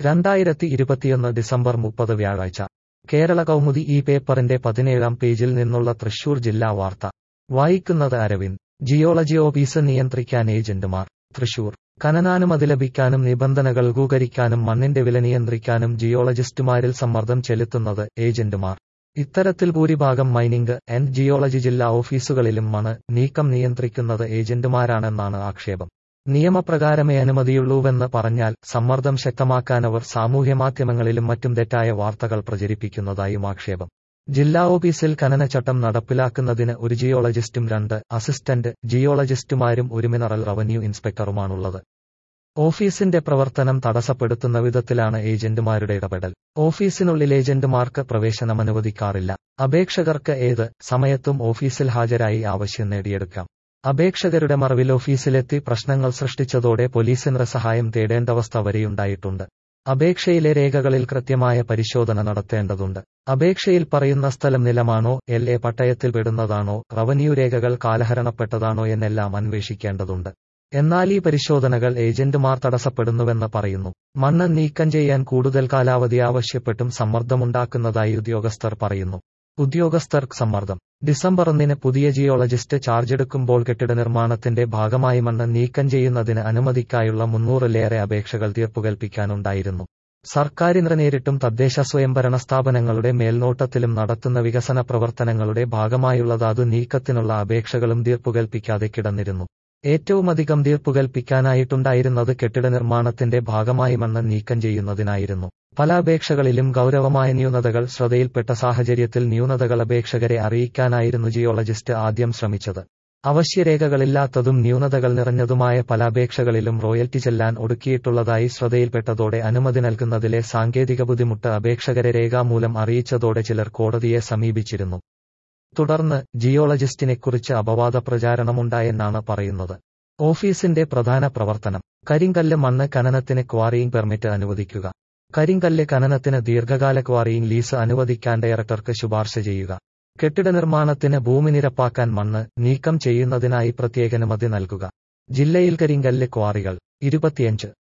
രണ്ടായിരത്തി ഇരുപത്തിയൊന്ന് ഡിസംബർ മുപ്പത് വ്യാഴാഴ്ച കേരള കൗമുദി ഈ പേപ്പറിന്റെ പതിനേഴാം പേജിൽ നിന്നുള്ള തൃശൂർ ജില്ലാ വാർത്ത വായിക്കുന്നത് അരവിന്ദ് ജിയോളജി ഓഫീസ് നിയന്ത്രിക്കാൻ ഏജന്റുമാർ തൃശൂർ ഖനനാനുമതി ലഭിക്കാനും നിബന്ധനകൾ ലഘൂകരിക്കാനും മണ്ണിന്റെ വില നിയന്ത്രിക്കാനും ജിയോളജിസ്റ്റുമാരിൽ സമ്മർദ്ദം ചെലുത്തുന്നത് ഏജന്റുമാർ ഇത്തരത്തിൽ ഭൂരിഭാഗം മൈനിംഗ് ആൻഡ് ജിയോളജി ജില്ലാ ഓഫീസുകളിലും മണ് നീക്കം നിയന്ത്രിക്കുന്നത് ഏജന്റുമാരാണെന്നാണ് ആക്ഷേപം നിയമപ്രകാരമേ അനുമതിയുള്ളൂവെന്ന് പറഞ്ഞാൽ സമ്മർദ്ദം ശക്തമാക്കാനവർ സാമൂഹ്യമാധ്യമങ്ങളിലും മറ്റും തെറ്റായ വാർത്തകൾ പ്രചരിപ്പിക്കുന്നതായും ആക്ഷേപം ജില്ലാ ഓഫീസിൽ ഖനനച്ചട്ടം നടപ്പിലാക്കുന്നതിന് ഒരു ജിയോളജിസ്റ്റും രണ്ട് അസിസ്റ്റന്റ് ജിയോളജിസ്റ്റുമാരും ഒരു മിനറൽ റവന്യൂ ഇൻസ്പെക്ടറുമാണുള്ളത് ഓഫീസിന്റെ പ്രവർത്തനം തടസ്സപ്പെടുത്തുന്ന വിധത്തിലാണ് ഏജന്റുമാരുടെ ഇടപെടൽ ഓഫീസിനുള്ളിൽ ഏജന്റുമാർക്ക് പ്രവേശനം അനുവദിക്കാറില്ല അപേക്ഷകർക്ക് ഏത് സമയത്തും ഓഫീസിൽ ഹാജരായി ആവശ്യം നേടിയെടുക്കാം അപേക്ഷകരുടെ മറവിൽ ഓഫീസിലെത്തി പ്രശ്നങ്ങൾ സൃഷ്ടിച്ചതോടെ പോലീസിന്റെ സഹായം തേടേണ്ടവസ്ഥ വരെയുണ്ടായിട്ടുണ്ട് അപേക്ഷയിലെ രേഖകളിൽ കൃത്യമായ പരിശോധന നടത്തേണ്ടതുണ്ട് അപേക്ഷയിൽ പറയുന്ന സ്ഥലം നിലമാണോ എൽ എ പട്ടയത്തിൽ പെടുന്നതാണോ റവന്യൂ രേഖകൾ കാലഹരണപ്പെട്ടതാണോ എന്നെല്ലാം അന്വേഷിക്കേണ്ടതുണ്ട് എന്നാൽ ഈ പരിശോധനകൾ ഏജന്റുമാർ തടസ്സപ്പെടുന്നുവെന്ന് പറയുന്നു മണ്ണ് നീക്കം ചെയ്യാൻ കൂടുതൽ കാലാവധി ആവശ്യപ്പെട്ടും സമ്മർദ്ദമുണ്ടാക്കുന്നതായി ഉദ്യോഗസ്ഥർ പറയുന്നു ഉദ്യോഗസ്ഥർക്ക് സമ്മർദ്ദം ഡിസംബർ ഒന്നിന് പുതിയ ജിയോളജിസ്റ്റ് ചാർജ് എടുക്കുമ്പോൾ കെട്ടിട നിർമ്മാണത്തിന്റെ ഭാഗമായി മണ്ണ് നീക്കം ചെയ്യുന്നതിന് അനുമതിക്കായുള്ള മുന്നൂറിലേറെ അപേക്ഷകൾ തീർപ്പുകൽപ്പിക്കാനുണ്ടായിരുന്നു സർക്കാരിന് നേരിട്ടും തദ്ദേശ സ്വയംഭരണ സ്ഥാപനങ്ങളുടെ മേൽനോട്ടത്തിലും നടത്തുന്ന വികസന പ്രവർത്തനങ്ങളുടെ ഭാഗമായുള്ളത് അത് നീക്കത്തിനുള്ള അപേക്ഷകളും തീർപ്പുകൽപ്പിക്കാതെ കിടന്നിരുന്നു ഏറ്റവുമധികം തീർപ്പുകൽപ്പിക്കാനായിട്ടുണ്ടായിരുന്നത് കെട്ടിട നിർമ്മാണത്തിന്റെ ഭാഗമായി മണ്ണ് നീക്കം ചെയ്യുന്നതിനായിരുന്നു പല അപേക്ഷകളിലും ഗൗരവമായ ന്യൂനതകൾ ശ്രദ്ധയിൽപ്പെട്ട സാഹചര്യത്തിൽ ന്യൂനതകൾ അപേക്ഷകരെ അറിയിക്കാനായിരുന്നു ജിയോളജിസ്റ്റ് ആദ്യം ശ്രമിച്ചത് അവശ്യരേഖകളില്ലാത്തതും ന്യൂനതകൾ നിറഞ്ഞതുമായ പല അപേക്ഷകളിലും റോയൽറ്റി ചെല്ലാൻ ഒടുക്കിയിട്ടുള്ളതായി ശ്രദ്ധയിൽപ്പെട്ടതോടെ അനുമതി നൽകുന്നതിലെ സാങ്കേതിക ബുദ്ധിമുട്ട് അപേക്ഷകരെ രേഖാമൂലം അറിയിച്ചതോടെ ചിലർ കോടതിയെ സമീപിച്ചിരുന്നു തുടർന്ന് ജിയോളജിസ്റ്റിനെക്കുറിച്ച് അപവാദ പ്രചാരണമുണ്ടായെന്നാണ് പറയുന്നത് ഓഫീസിന്റെ പ്രധാന പ്രവർത്തനം കരിങ്കല്ല് മണ്ണ് ഖനനത്തിന് ക്വാറിയിങ് പെർമിറ്റ് അനുവദിക്കുക കരിങ്കല്ല് ഖനനത്തിന് ദീർഘകാല ക്വാറിയിങ് ലീസ് അനുവദിക്കാൻ ഡയറക്ടർക്ക് ശുപാർശ ചെയ്യുക കെട്ടിട നിർമ്മാണത്തിന് ഭൂമി നിരപ്പാക്കാൻ മണ്ണ് നീക്കം ചെയ്യുന്നതിനായി പ്രത്യേക അനുമതി നൽകുക ജില്ലയിൽ കരിങ്കല്ല് ക്വാറികൾ ഇരുപത്തിയഞ്ച്